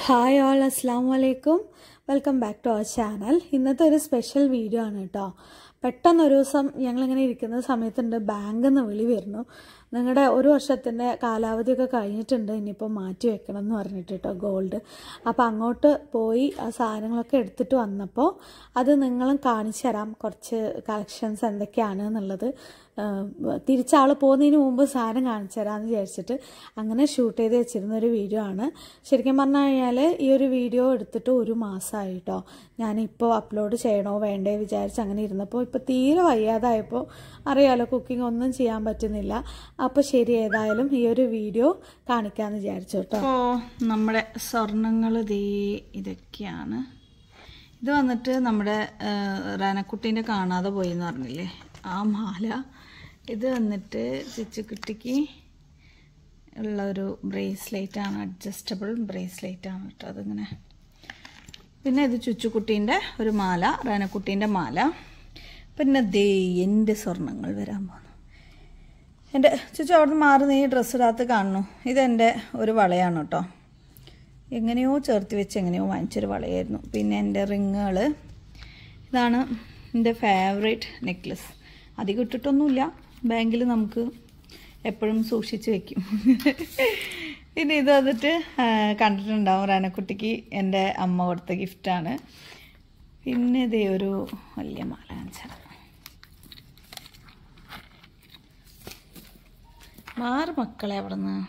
hi all അസ്സാം വലൈക്കും welcome back to our channel ഇന്നത്തെ ഒരു സ്പെഷ്യൽ വീഡിയോ ആണ് കേട്ടോ പെട്ടെന്ന് ഒരു ദിവസം ഞങ്ങളിങ്ങനെ ഇരിക്കുന്ന സമയത്തുണ്ട് ബാങ്കിൽ നിന്ന് വിളി വരുന്നു നിങ്ങളുടെ ഒരു വർഷത്തിൻ്റെ കാലാവധിയൊക്കെ കഴിഞ്ഞിട്ടുണ്ട് ഇനിയിപ്പോൾ മാറ്റി വെക്കണം എന്ന് പറഞ്ഞിട്ട് കേട്ടോ ഗോൾഡ് അപ്പോൾ അങ്ങോട്ട് പോയി ആ സാധനങ്ങളൊക്കെ എടുത്തിട്ട് വന്നപ്പോൾ അത് നിങ്ങളും കാണിച്ചു തരാം കുറച്ച് കളക്ഷൻസ് എന്തൊക്കെയാണ് എന്നുള്ളത് തിരിച്ചാൾ പോകുന്നതിന് മുമ്പ് സാധനം കാണിച്ചു തരാമെന്ന് വിചാരിച്ചിട്ട് അങ്ങനെ ഷൂട്ട് ചെയ്ത് വെച്ചിരുന്ന ഒരു വീഡിയോ ആണ് ശരിക്കും പറഞ്ഞു കഴിഞ്ഞാൽ ഈ ഒരു വീഡിയോ എടുത്തിട്ട് ഒരു മാസമായി കേട്ടോ ഞാനിപ്പോൾ അപ്ലോഡ് ചെയ്യണോ വേണ്ടേ വിചാരിച്ച് അങ്ങനെ ഇരുന്നപ്പോൾ ഇപ്പോൾ തീരെ വയ്യാതായപ്പോൾ അറിയാലോ കുക്കിംഗ് ഒന്നും ചെയ്യാൻ പറ്റുന്നില്ല അപ്പോൾ ശരി ഏതായാലും ഈ ഒരു വീഡിയോ കാണിക്കാമെന്ന് വിചാരിച്ചു കേട്ടോ അപ്പോൾ നമ്മുടെ സ്വർണങ്ങൾ ദേ ഇതൊക്കെയാണ് ഇത് വന്നിട്ട് നമ്മുടെ റാനക്കുട്ടീൻ്റെ കാണാതെ പോയി എന്ന് പറഞ്ഞില്ലേ ആ മാല ഇത് വന്നിട്ട് ചിച്ചുക്കുട്ടിക്ക് ഉള്ള ഒരു ബ്രേസ്ലെറ്റ് ആണ് അഡ്ജസ്റ്റബിൾ ബ്രേസ്ലെറ്റ് ആണ് കേട്ടോ അതിങ്ങനെ പിന്നെ ഇത് ചുച്ചുക്കുട്ടീൻ്റെ ഒരു മാല റാനക്കുട്ടീൻ്റെ മാല പിന്നെ ദേ എൻ്റെ സ്വർണങ്ങൾ വരാൻ പോകുന്നു എൻ്റെ ചുച്ചു അവിടുന്ന് മാറി നീ ഡ്രസ്സ് ഇടാത്ത കാണുന്നു ഇതെൻ്റെ ഒരു വളയാണ് കേട്ടോ എങ്ങനെയോ ചേർത്ത് വെച്ച് എങ്ങനെയോ വാങ്ങിച്ചൊരു വളയായിരുന്നു പിന്നെ എൻ്റെ റിങ്ങുകൾ ഇതാണ് എൻ്റെ ഫേവറേറ്റ് നെക്ലസ് അധികം ഇട്ടിട്ടൊന്നുമില്ല ബാങ്കിൽ നമുക്ക് എപ്പോഴും സൂക്ഷിച്ച് വെക്കും പിന്നെ ഇത് വന്നിട്ട് കണ്ടിട്ടുണ്ടാവും റാനക്കുട്ടിക്ക് എൻ്റെ അമ്മ കൊടുത്ത ഗിഫ്റ്റാണ് പിന്നെ ഇതേ ഒരു വലിയ മാല കാണിച്ചത് മാറ് മക്കളെ അവിടെ നിന്ന്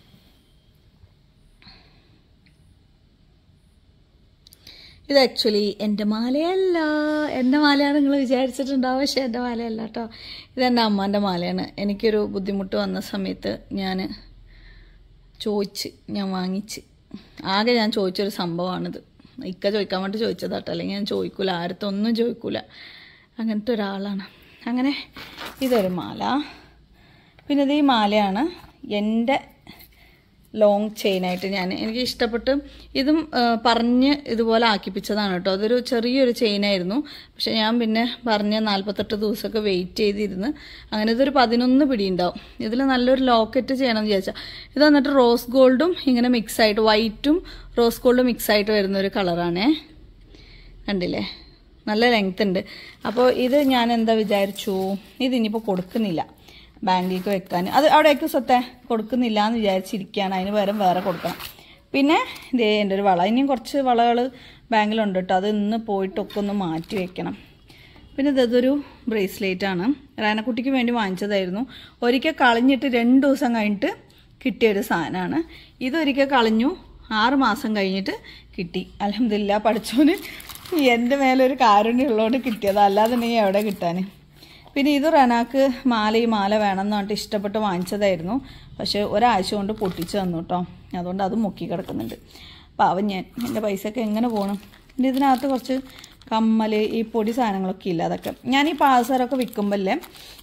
ഇത് ആക്ച്വലി എൻ്റെ മാലയല്ല എൻ്റെ മാലയാണ് നിങ്ങൾ വിചാരിച്ചിട്ടുണ്ടാവും പക്ഷേ എൻ്റെ മാലയല്ല കേട്ടോ ഇതെൻ്റെ അമ്മാൻ്റെ മാലയാണ് എനിക്കൊരു ബുദ്ധിമുട്ട് വന്ന സമയത്ത് ഞാൻ ചോദിച്ച് ഞാൻ വാങ്ങിച്ച് ആകെ ഞാൻ ചോദിച്ചൊരു സംഭവമാണിത് ഇക്ക ചോദിക്കാൻ വേണ്ടി ചോദിച്ചതാട്ടോ അല്ലെങ്കിൽ ഞാൻ ചോദിക്കൂല ആരത്തൊന്നും ചോദിക്കൂല അങ്ങനത്തെ ഒരാളാണ് അങ്ങനെ ഇതൊരു മാല പിന്നെ ഇത് ഈ മാലയാണ് എൻ്റെ ലോങ് ചെയിനായിട്ട് ഞാൻ എനിക്ക് ഇഷ്ടപ്പെട്ട് ഇതും പറഞ്ഞ് ഇതുപോലെ ആക്കിപ്പിച്ചതാണ് കേട്ടോ അതൊരു ചെറിയൊരു ചെയിനായിരുന്നു പക്ഷെ ഞാൻ പിന്നെ പറഞ്ഞ് നാൽപ്പത്തെട്ട് ദിവസമൊക്കെ വെയിറ്റ് ചെയ്തിരുന്ന് അങ്ങനെ ഇതൊരു പതിനൊന്ന് പിടി ഉണ്ടാവും ഇതിൽ നല്ലൊരു ലോക്കറ്റ് ചെയ്യണമെന്ന് വിചാരിച്ചാൽ ഇത് വന്നിട്ട് റോസ് ഗോൾഡും ഇങ്ങനെ മിക്സ് ആയിട്ട് വൈറ്റും റോസ് ഗോൾഡും മിക്സ് ആയിട്ട് വരുന്ന ഒരു കളറാണേ കണ്ടില്ലേ നല്ല ലെങ്ത് ഉണ്ട് അപ്പോൾ ഇത് ഞാൻ എന്താ വിചാരിച്ചു ഇതിനിപ്പോൾ കൊടുക്കുന്നില്ല ബാങ്കിലേക്ക് വെക്കാൻ അത് അവിടേക്ക് സ്വത്തെ കൊടുക്കുന്നില്ല എന്ന് വിചാരിച്ചിരിക്കുകയാണ് അതിന് പകരം വേറെ കൊടുക്കണം പിന്നെ ഇതേ എൻ്റെ ഒരു വള ഇനിയും കുറച്ച് വളകൾ ബാങ്കിലുണ്ട് കേട്ടോ അത് ഇന്ന് പോയിട്ടൊക്കെ ഒന്ന് മാറ്റി വെക്കണം പിന്നെ ഇതൊരു ബ്രേസ്ലെറ്റ് ആണ് റാനക്കുട്ടിക്ക് വേണ്ടി വാങ്ങിച്ചതായിരുന്നു ഒരിക്കൽ കളഞ്ഞിട്ട് രണ്ട് ദിവസം കഴിഞ്ഞിട്ട് കിട്ടിയൊരു സാധനമാണ് ഇതൊരിക്കൽ കളഞ്ഞു ആറ് മാസം കഴിഞ്ഞിട്ട് കിട്ടി അലഹമില്ല പഠിച്ചോന് എൻ്റെ മേലൊരു കാരുണ്യമുള്ളതുകൊണ്ട് കിട്ടിയത് അല്ലാതെ നീ എവിടെ കിട്ടാൻ പിന്നെ ഇത് റനാക്ക് മാല ഈ മാല വേണം എന്ന് പറഞ്ഞിട്ട് ഇഷ്ടപ്പെട്ട് വാങ്ങിച്ചതായിരുന്നു പക്ഷെ ഒരാഴ്ച കൊണ്ട് പൊട്ടിച്ച് തന്നു കേട്ടോ അതുകൊണ്ട് അത് മുക്കി കിടക്കുന്നുണ്ട് പാവം ഞാൻ എൻ്റെ പൈസയൊക്കെ എങ്ങനെ പോകണം പിന്നെ ഇതിനകത്ത് കുറച്ച് കമ്മൽ ഈ പൊടി സാധനങ്ങളൊക്കെ ഇല്ല അതൊക്കെ ഞാൻ ഈ പാസറൊക്കെ വിൽക്കുമ്പോഴല്ലേ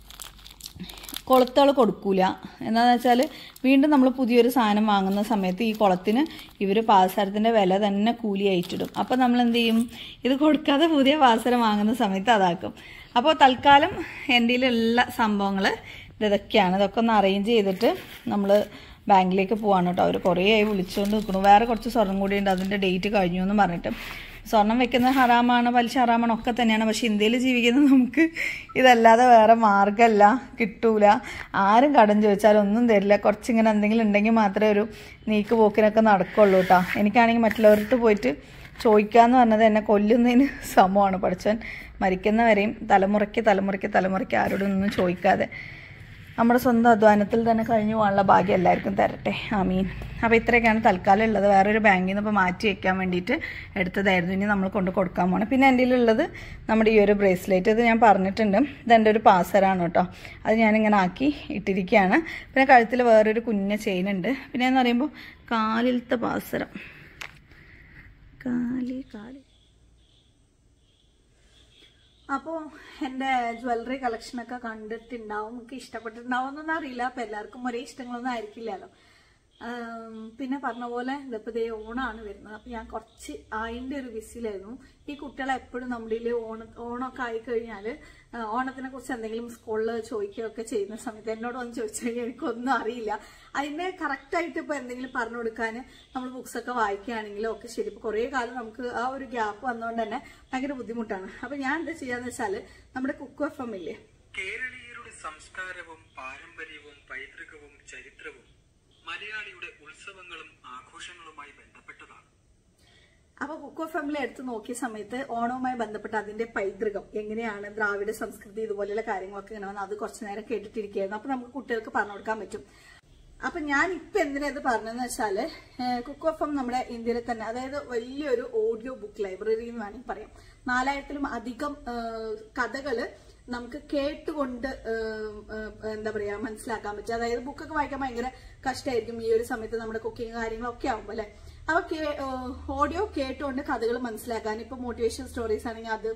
കുളത്തുകൾ കൊടുക്കൂല എന്താണെന്ന് വെച്ചാൽ വീണ്ടും നമ്മൾ പുതിയൊരു സാധനം വാങ്ങുന്ന സമയത്ത് ഈ കുളത്തിന് ഇവർ പാസരത്തിൻ്റെ വില തന്നെ കൂലി അയച്ചിടും അപ്പോൾ നമ്മൾ എന്ത് ചെയ്യും ഇത് കൊടുക്കാതെ പുതിയ പാസരം വാങ്ങുന്ന സമയത്ത് അതാക്കും അപ്പോൾ തൽക്കാലം എൻ്റെ എല്ലാ സംഭവങ്ങൾ ഇതൊക്കെയാണ് ഇതൊക്കെ ഒന്ന് അറേഞ്ച് ചെയ്തിട്ട് നമ്മൾ ബാങ്കിലേക്ക് പോവാണ് കേട്ടോ അവർ കുറേ ആയി വിളിച്ചുകൊണ്ട് നിൽക്കണു വേറെ കുറച്ച് സ്വർണം കൂടി ഉണ്ട് അതിൻ്റെ ഡേറ്റ് കഴിഞ്ഞു എന്ന് പറഞ്ഞിട്ട് സ്വർണം വെക്കുന്നത് ഹറാമാണ് പലിശ ഹറാമാണ് ഒക്കെ തന്നെയാണ് പക്ഷെ ഇന്ത്യയിൽ ജീവിക്കുന്നത് നമുക്ക് ഇതല്ലാതെ വേറെ മാർഗ്ഗമല്ല കിട്ടൂല ആരും കടം ചോദിച്ചാലും ഒന്നും തരില്ല കുറച്ചിങ്ങനെ എന്തെങ്കിലും ഉണ്ടെങ്കിൽ മാത്രമേ ഒരു നീക്ക് പോക്കിനൊക്കെ നടക്കുള്ളൂ കേട്ടോ എനിക്കാണെങ്കിൽ മറ്റുള്ളവർക്ക് പോയിട്ട് ചോദിക്കാന്ന് പറഞ്ഞത് എന്നെ കൊല്ലുന്നതിന് സമമാണ് പഠിച്ചവൻ മരിക്കുന്നവരെയും തലമുറയ്ക്ക് തലമുറയ്ക്ക് തലമുറയ്ക്ക് ആരോടും ഒന്നും ചോദിക്കാതെ നമ്മുടെ സ്വന്തം അധ്വാനത്തിൽ തന്നെ കഴിഞ്ഞു പോകാനുള്ള ഭാഗ്യം എല്ലാവർക്കും തരട്ടെ ആമീൻ അപ്പോൾ ഇത്രയൊക്കെയാണ് തൽക്കാലം ഉള്ളത് വേറൊരു ബാങ്കിൽ നിന്ന് ഇപ്പോൾ മാറ്റി വെക്കാൻ വേണ്ടിയിട്ട് എടുത്തതായിരുന്നു ഇനി നമ്മൾ കൊണ്ട് കൊടുക്കാൻ പോകണം പിന്നെ എൻ്റെ ഉള്ളത് നമ്മുടെ ഈ ഒരു ബ്രേസ്ലെറ്റ് ഇത് ഞാൻ പറഞ്ഞിട്ടുണ്ട് ഇതെൻ്റെ ഒരു പാസറാണ് കേട്ടോ അത് ഞാനിങ്ങനെ ആക്കി ഇട്ടിരിക്കുകയാണ് പിന്നെ കഴുത്തിൽ വേറൊരു കുഞ്ഞ ചെയിൻ ഉണ്ട് പിന്നെ എന്ന് പറയുമ്പോൾ കാലിലത്തെ പാസരം കാലി കാലി അപ്പോൾ എൻ്റെ ജ്വല്ലറി കളക്ഷനൊക്കെ കണ്ടിട്ടുണ്ടാവും എനിക്ക് ഇഷ്ടപ്പെട്ടിട്ടുണ്ടാവും എന്നൊന്നും അറിയില്ല അപ്പോൾ എല്ലാവർക്കും ഒരേ ഇഷ്ടങ്ങളൊന്നും ആയിരിക്കില്ലല്ലോ ആം, പിന്നെ പറഞ്ഞ പോലെ ഇതിപ്പോ ദേ ഓണാണ് വരുന്നത് അപ്പൊ ഞാൻ കുറച്ച് അതിന്റെ ഒരു ബിസിയിലായിരുന്നു ഈ കുട്ടികളെ എപ്പോഴും നമ്മുടെ ഇതില് ഓണ ഓണമൊക്കെ ആയി കഴിഞ്ഞാല് ആ, ഓണത്തിനെ കുറിച്ച് എന്തെങ്കിലും സ്കൂളിൽ ചോദിക്കുകയൊക്കെ ചെയ്യുന്ന സമയത്ത് എന്നോട് ഒന്ന് ചോദിച്ചു കഴിഞ്ഞാൽ എനിക്കൊന്നും അറിയില്ല അതിനെ കറക്റ്റ് ആയിട്ട് ഇപ്പൊ എന്തെങ്കിലും പറഞ്ഞു കൊടുക്കാൻ നമ്മൾ ബുക്സ് ഒക്കെ വായിക്കുകയാണെങ്കിലും ഒക്കെ ശരി ഇപ്പൊ കുറെ കാലം നമുക്ക് ആ ഒരു ഗ്യാപ്പ് വന്നുകൊണ്ട് തന്നെ ഭയങ്കര ബുദ്ധിമുട്ടാണ് അപ്പൊ ഞാൻ എന്താ ചെയ്യാന്ന് വെച്ചാല് നമ്മുടെ കുക്ക് എഫ് എം ഇല്ലേ കേരളീയരുടെ സംസ്കാരവും പാരമ്പര്യവും പൈതൃകവും ചരിത്രവും മലയാളിയുടെ ഉത്സവങ്ങളും ആഘോഷങ്ങളുമായി ബന്ധപ്പെട്ടതാണ് അപ്പൊ കുക്കോ ഫാമിലി എടുത്ത് നോക്കിയ സമയത്ത് ഓണവുമായി ബന്ധപ്പെട്ട അതിന്റെ പൈതൃകം എങ്ങനെയാണ് ദ്രാവിഡ സംസ്കൃതി ഇതുപോലെയുള്ള കാര്യങ്ങളൊക്കെ ഇങ്ങനെ വന്ന് അത് കുറച്ചു നേരം കേട്ടിട്ടിരിക്കുകയായിരുന്നു അപ്പൊ നമുക്ക് കുട്ടികൾക്ക് പറഞ്ഞു കൊടുക്കാൻ പറ്റും അപ്പൊ ഞാൻ ഇപ്പൊ എന്തിനാ ഇത് പറഞ്ഞതെന്ന് വെച്ചാല് കുക്കോ ഫം നമ്മുടെ ഇന്ത്യയിലെ തന്നെ അതായത് വലിയൊരു ഓഡിയോ ബുക്ക് ലൈബ്രറി എന്ന് വേണമെങ്കിൽ പറയാം നാലായിരത്തിലും അധികം ആ, കഥകള് നമുക്ക് കേട്ടുകൊണ്ട് ഏഹ്, ഏഹ്, എന്താ പറയാ മനസ്സിലാക്കാൻ പറ്റും അതായത് ബുക്കൊക്കെ വായിക്കാൻ ഭയങ്കര കഷ്ടമായിരിക്കും ഈ ഒരു സമയത്ത് നമ്മുടെ കുക്കിംഗ് കാര്യങ്ങളൊക്കെ ആവുമ്പോൾ അല്ലെ അപ്പൊ ഓഡിയോ കേട്ടുകൊണ്ട് കഥകൾ മനസ്സിലാക്കാൻ ഇപ്പൊ മോട്ടിവേഷൻ സ്റ്റോറീസ് ആണെങ്കിൽ അത്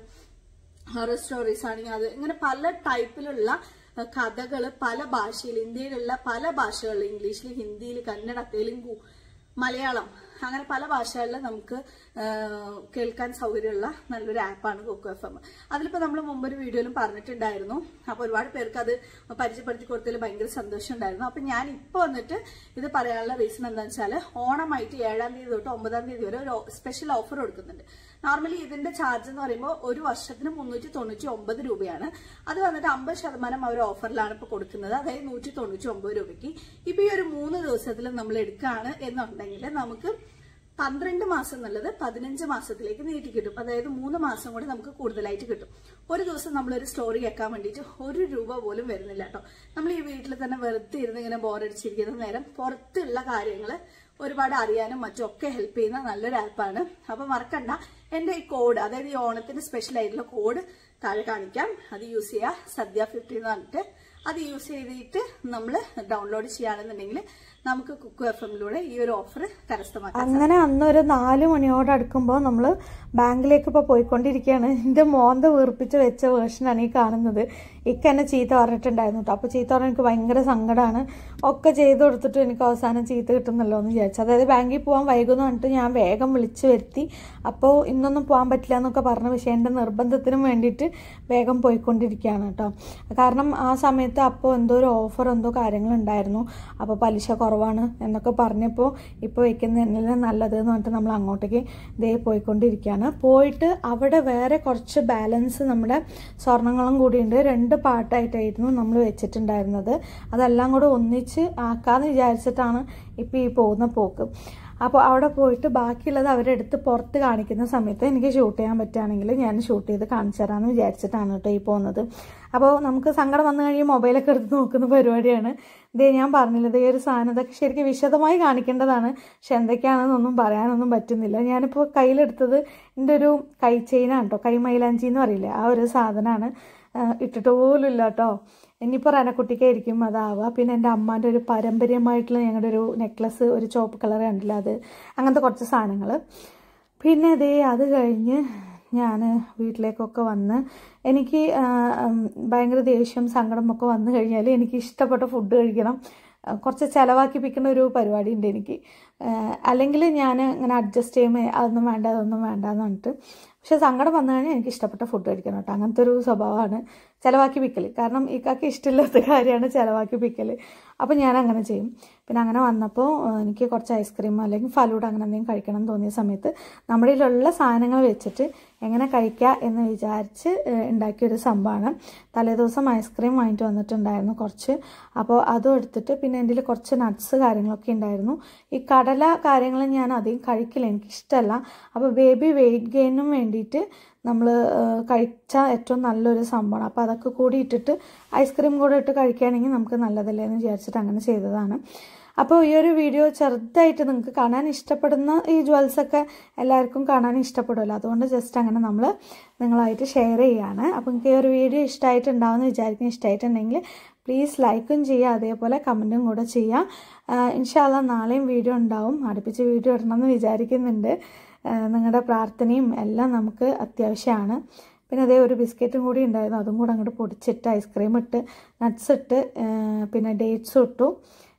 ഹൊറർ സ്റ്റോറീസ് ആണെങ്കിൽ അത് ഇങ്ങനെ പല ടൈപ്പിലുള്ള കഥകൾ പല ഭാഷയിൽ ഇന്ത്യയിലുള്ള പല ഭാഷകളിൽ ഇംഗ്ലീഷിൽ ഹിന്ദിയിൽ കന്നഡ തെലുങ്കു മലയാളം അങ്ങനെ പല ഭാഷകളിൽ നമുക്ക് ആ, കേൾക്കാൻ സൗകര്യമുള്ള നല്ലൊരു ആപ്പാണ് കുക്കു എഫ് എം അതിലിപ്പോൾ നമ്മൾ മുമ്പൊരു വീഡിയോയിലും പറഞ്ഞിട്ടുണ്ടായിരുന്നു അപ്പോൾ ഒരുപാട് പേർക്ക് അത് പരിചയപ്പെടുത്തി കൊടുത്തതിൽ ഭയങ്കര സന്തോഷം ഉണ്ടായിരുന്നു അപ്പം ഞാൻ ഇപ്പോൾ വന്നിട്ട് ഇത് പറയാനുള്ള റീസൺ എന്താണെന്ന് വെച്ചാൽ ഓണമായിട്ട് ഏഴാം തീയതി തൊട്ട് ഒമ്പതാം തീയതി വരെ ഒരു സ്പെഷ്യൽ ഓഫർ കൊടുക്കുന്നുണ്ട് നോർമലി ഇതിന്റെ ചാർജ് എന്ന് പറയുമ്പോൾ ഒരു വർഷത്തിന് മുന്നൂറ്റി തൊണ്ണൂറ്റി ഒമ്പത് രൂപയാണ് അത് വന്നിട്ട് അമ്പത് ശതമാനം അവർ ഓഫറിലാണ് ഇപ്പോൾ കൊടുക്കുന്നത് അതായത് നൂറ്റി തൊണ്ണൂറ്റി ഒമ്പത് രൂപയ്ക്ക് ഇപ്പൊ ഈ ഒരു മൂന്ന് ദിവസത്തിൽ നമ്മൾ എടുക്കുകയാണ് എന്നുണ്ടെങ്കിൽ നമുക്ക് പന്ത്രണ്ട് മാസം എന്നുള്ളത് പതിനഞ്ച് മാസത്തിലേക്ക് നീട്ടി കിട്ടും അതായത് മൂന്ന് മാസം കൂടി നമുക്ക് കൂടുതലായിട്ട് കിട്ടും ഒരു ദിവസം നമ്മളൊരു സ്റ്റോറി കേൾക്കാൻ വേണ്ടിയിട്ട് ഒരു രൂപ പോലും വരുന്നില്ല കേട്ടോ നമ്മൾ ഈ വീട്ടിൽ തന്നെ വെറുതെ ഇരുന്ന് ഇങ്ങനെ ബോറടിച്ചിരിക്കുന്ന നേരം പുറത്തുള്ള കാര്യങ്ങൾ ഒരുപാട് അറിയാനും മറ്റും ഒക്കെ ഹെൽപ്പ് ചെയ്യുന്ന നല്ലൊരു ആപ്പാണ് അപ്പൊ മറക്കണ്ട എന്റെ ഈ കോഡ് അതായത് ഈ ഓണത്തിന് സ്പെഷ്യൽ ആയിട്ടുള്ള കോഡ് താഴെ കാണിക്കാം അത് യൂസ് ചെയ്യുക സദ്യ ഫിഫ്റ്റി എന്ന് പറഞ്ഞിട്ട് അത് യൂസ് ചെയ്തിട്ട് നമ്മൾ ഡൗൺലോഡ് ചെയ്യുകയാണെന്നുണ്ടെങ്കിൽ നമുക്ക് കുക്കു എഫ് എമ്മിലൂടെ ഈ ഒരു ഓഫർ കരസ്ഥമാക്കാം അങ്ങനെ അന്നൊരു നാല് മണിയോട് അടുക്കുമ്പോൾ നമ്മൾ ബാങ്കിലേക്ക് ഇപ്പോൾ പോയിക്കൊണ്ടിരിക്കുകയാണ് എൻ്റെ മോന്ത വീർപ്പിച്ച് വെച്ച വേർഷനാണ് ഈ കാണുന്നത് ഇക്ക എന്നെ ചീത്ത പറഞ്ഞിട്ടുണ്ടായിരുന്നു കേട്ടോ അപ്പോൾ ചീത്ത പറഞ്ഞാൽ എനിക്ക് ഭയങ്കര സങ്കടമാണ് ഒക്കെ ചെയ്ത് കൊടുത്തിട്ട് എനിക്ക് അവസാനം ചീത്ത കിട്ടുന്നല്ലോ എന്ന് വിചാരിച്ചു അതായത് ബാങ്കിൽ പോകാൻ വൈകുന്നു പറഞ്ഞിട്ട് ഞാൻ വേഗം വിളിച്ചു വരുത്തി അപ്പോൾ ഇന്നൊന്നും പോകാൻ പറ്റില്ല എന്നൊക്കെ പറഞ്ഞ പക്ഷേ എൻ്റെ നിർബന്ധത്തിനും വേണ്ടിയിട്ട് വേഗം പോയിക്കൊണ്ടിരിക്കുകയാണ് കേട്ടോ കാരണം ആ സമയത്ത് അപ്പോൾ എന്തോ ഒരു ഓഫർ എന്തോ കാര്യങ്ങളുണ്ടായിരുന്നു അപ്പോൾ പലിശ കുറവാണ് എന്നൊക്കെ പറഞ്ഞപ്പോൾ ഇപ്പോൾ വയ്ക്കുന്നതന്നെ നല്ലത് എന്ന് പറഞ്ഞിട്ട് നമ്മൾ അങ്ങോട്ടേക്ക് ദേ പോയിക്കൊണ്ടിരിക്കുകയാണ് പോയിട്ട് അവിടെ വേറെ കുറച്ച് ബാലൻസ് നമ്മുടെ സ്വർണ്ണങ്ങളും കൂടിയുണ്ട് രണ്ട് പാട്ടായിട്ടായിരുന്നു നമ്മൾ വെച്ചിട്ടുണ്ടായിരുന്നത് അതെല്ലാം കൂടെ ഒന്നിച്ച് ആക്കാന്ന് വിചാരിച്ചിട്ടാണ് ഇപ്പോൾ ഈ പോകുന്ന പോക്ക് അപ്പോൾ അവിടെ പോയിട്ട് ബാക്കിയുള്ളത് അവരെടുത്ത് പുറത്ത് കാണിക്കുന്ന സമയത്ത് എനിക്ക് ഷൂട്ട് ചെയ്യാൻ പറ്റുകയാണെങ്കിൽ ഞാൻ ഷൂട്ട് ചെയ്ത് കാണിച്ചു തരാമെന്ന് വിചാരിച്ചിട്ടാണ് കേട്ടോ ഈ പോകുന്നത് അപ്പോൾ നമുക്ക് സങ്കടം വന്നു കഴിയുമ്പോൾ മൊബൈലൊക്കെ എടുത്ത് നോക്കുന്ന പരിപാടിയാണ് ഇതേ ഞാൻ പറഞ്ഞില്ല ഇതേ ഒരു സാധനം ഇതൊക്കെ ശരിക്കും വിശദമായി കാണിക്കേണ്ടതാണ് പക്ഷെ എന്തൊക്കെയാണെന്നൊന്നും പറയാനൊന്നും പറ്റുന്നില്ല ഞാനിപ്പോൾ കയ്യിലെടുത്തത് എൻ്റെ ഒരു കൈ ചെയിനാണ് കേട്ടോ കൈ മൈലാഞ്ചി എന്ന് പറയില്ലേ ആ ഒരു സാധനമാണ് ഇട്ടിട്ട് പോലും ഇല്ല കേട്ടോ ഇനിയിപ്പോൾ റനക്കുട്ടിക്കായിരിക്കും അതാവുക പിന്നെ എൻ്റെ അമ്മാൻ്റെ ഒരു പാരമ്പര്യമായിട്ടുള്ള ഞങ്ങളുടെ ഒരു നെക്ലസ് ഒരു ചോപ്പ് കളർ കണ്ടില്ല അത് അങ്ങനത്തെ കുറച്ച് സാധനങ്ങൾ പിന്നെ ദേ അത് കഴിഞ്ഞ് ഞാൻ വീട്ടിലേക്കൊക്കെ വന്ന് എനിക്ക് ആ, ഉം, ഭയങ്കര ദേഷ്യം സങ്കടമൊക്കെ വന്നു കഴിഞ്ഞാൽ എനിക്ക് ഇഷ്ടപ്പെട്ട ഫുഡ് കഴിക്കണം ആ, കുറച്ച് ചിലവാക്കിപ്പിക്കുന്ന ഒരു പരിപാടി ഉണ്ട് എനിക്ക് അല്ലെങ്കിൽ ഞാൻ ഇങ്ങനെ അഡ്ജസ്റ്റ് ചെയ്യുമ്പോൾ അതൊന്നും വേണ്ട അതൊന്നും വേണ്ട എന്ന് പറഞ്ഞിട്ട് പക്ഷെ സങ്കടം വന്നു കഴിഞ്ഞാൽ എനിക്ക് ഇഷ്ടപ്പെട്ട ഫുഡ് കഴിക്കണം കേട്ടോ അങ്ങനത്തെ ഒരു സ്വഭാവമാണ് ചിലവാക്കി പിക്കൽ കാരണം ഇക്കാക്ക് ഇഷ്ടമില്ലാത്ത കാര്യമാണ് ചിലവാക്കി പിക്കൽ അപ്പോൾ ഞാൻ അങ്ങനെ ചെയ്യും പിന്നെ അങ്ങനെ വന്നപ്പോൾ ആ, എനിക്ക് കുറച്ച് ഐസ്ക്രീം അല്ലെങ്കിൽ ഫലൂഡ അങ്ങനെ എന്തെങ്കിലും കഴിക്കണം എന്ന് തോന്നിയ സമയത്ത് നമ്മുടെ കയ്യിലുള്ള സാധനങ്ങൾ വെച്ചിട്ട് എങ്ങനെ കഴിക്കുക എന്ന് വിചാരിച്ച് ആ, ഉണ്ടാക്കിയൊരു സംഭവമാണ് തലേദിവസം ഐസ്ക്രീം വാങ്ങിയിട്ട് വന്നിട്ടുണ്ടായിരുന്നു കുറച്ച് അപ്പോൾ അതും എടുത്തിട്ട് പിന്നെ എൻ്റെ കയ്യിൽ കുറച്ച് നട്ട്സ് കാര്യങ്ങളൊക്കെ ഉണ്ടായിരുന്നു ഈ കടല കാര്യങ്ങൾ ഞാൻ അധികം കഴിക്കില്ല എനിക്കിഷ്ടമല്ല അപ്പോൾ ബേബി വെയിറ്റ് ഗെയിനും വേണ്ടിയിട്ട് നമ്മൾ കഴിച്ചാൽ ഏറ്റവും നല്ലൊരു സംഭവമാണ് അപ്പോൾ അതൊക്കെ കൂടി ഇട്ടിട്ട് ഐസ്ക്രീം കൂടെ ഇട്ട് കഴിക്കുകയാണെങ്കിൽ നമുക്ക് നല്ലതല്ലേ എന്ന് വിചാരിച്ചിട്ട് അങ്ങനെ ചെയ്തതാണ് അപ്പോൾ ഈ ഒരു വീഡിയോ ചെറുതായിട്ട് നിങ്ങൾക്ക് കാണാൻ ഇഷ്ടപ്പെടുന്ന ഈ ജ്വൽസൊക്കെ എല്ലാവർക്കും കാണാൻ ഇഷ്ടപ്പെടുമല്ലോ അതുകൊണ്ട് ജസ്റ്റ് അങ്ങനെ നമ്മൾ നിങ്ങളായിട്ട് ഷെയർ ചെയ്യുകയാണ് അപ്പോൾ നിങ്ങൾക്ക് ഈ ഒരു വീഡിയോ ഇഷ്ടമായിട്ടുണ്ടാവുമെന്ന് വിചാരിക്കുന്ന ഇഷ്ടമായിട്ടുണ്ടെങ്കിൽ പ്ലീസ് ലൈക്കും ചെയ്യുക അതേപോലെ കമൻറ്റും കൂടെ ചെയ്യുക ഇൻഷാല്ല നാളെയും വീഡിയോ ഉണ്ടാവും അടുപ്പിച്ച് വീഡിയോ ഇടണമെന്ന് വിചാരിക്കുന്നുണ്ട് നിങ്ങളുടെ പ്രാർത്ഥനയും എല്ലാം നമുക്ക് അത്യാവശ്യമാണ് പിന്നെ അതേ ഒരു ബിസ്ക്കറ്റും കൂടി ഉണ്ടായിരുന്നു അതും കൂടെ അങ്ങോട്ട് പൊടിച്ചിട്ട് ഐസ്ക്രീം ഇട്ട് നട്ട്സ് ഇട്ട് ആ, പിന്നെ ഡേറ്റ്സും ഇട്ടു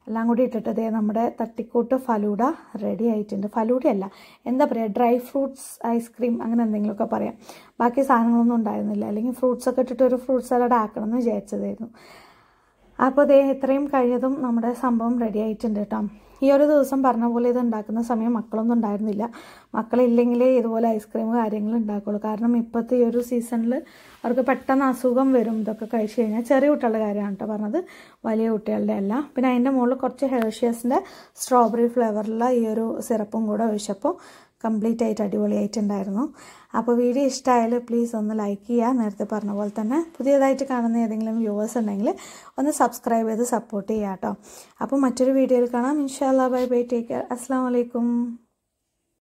എല്ലാം കൂടി ഇട്ടിട്ട് ദേ നമ്മുടെ തട്ടിക്കൂട്ട് ഫലൂഡ റെഡി ആയിട്ടുണ്ട് ഫലൂഡയല്ല എന്താ പറയുക ഡ്രൈ ഫ്രൂട്ട്സ് ഐസ്ക്രീം അങ്ങനെ എന്തെങ്കിലുമൊക്കെ പറയാം ബാക്കി സാധനങ്ങളൊന്നും ഉണ്ടായിരുന്നില്ല അല്ലെങ്കിൽ ഫ്രൂട്ട്സ് ഒക്കെ ഇട്ടിട്ട് ഒരു ഫ്രൂട്ട് സലാഡ് ആക്കണം എന്ന് വിചാരിച്ചതായിരുന്നു അപ്പോൾ ദേ എത്രയും കഴിയതും നമ്മുടെ സംഭവം റെഡി ആയിട്ടുണ്ട് കേട്ടോ ഈ ഒരു ദിവസം പറഞ്ഞ പോലെ ഇത് ഉണ്ടാക്കുന്ന സമയം മക്കളൊന്നും ഉണ്ടായിരുന്നില്ല മക്കളില്ലെങ്കിലേ ഇതുപോലെ ഐസ്ക്രീം കാര്യങ്ങൾ ഉണ്ടാക്കുള്ളൂ കാരണം ഇപ്പോഴത്തെ ഈ ഒരു സീസണിൽ അവർക്ക് പെട്ടെന്ന് അസുഖം വരും ഇതൊക്കെ കഴിച്ചു കഴിഞ്ഞാൽ ചെറിയ കുട്ടികളുടെ കാര്യമാണ് കേട്ടോ പറഞ്ഞത് വലിയ കുട്ടികളുടെ അല്ല പിന്നെ അതിൻ്റെ മുകളിൽ കുറച്ച് ഹെർഷ്യസിൻ്റെ സ്ട്രോബെറി ഫ്ലേവറിലുള്ള ഈ ഒരു സിറപ്പും കൂടെ ഒഴിച്ചപ്പോൾ കംപ്ലീറ്റ് ആയിട്ട് അടിപൊളിയായിട്ടുണ്ടായിരുന്നു അപ്പോൾ വീഡിയോ ഇഷ്ടമായാൽ പ്ലീസ് ഒന്ന് ലൈക്ക് ചെയ്യുക നേരത്തെ പറഞ്ഞ പോലെ തന്നെ പുതിയതായിട്ട് കാണുന്ന ഏതെങ്കിലും വ്യൂവേഴ്സ് ഉണ്ടെങ്കിൽ ഒന്ന് സബ്സ്ക്രൈബ് ചെയ്ത് സപ്പോർട്ട് ചെയ്യുക കേട്ടോ അപ്പോൾ മറ്റൊരു വീഡിയോയിൽ കാണാം ഇൻഷാല്ലാ ബൈ ബൈ ടേക്ക് കെയർ അസ്സാം വലൈക്കും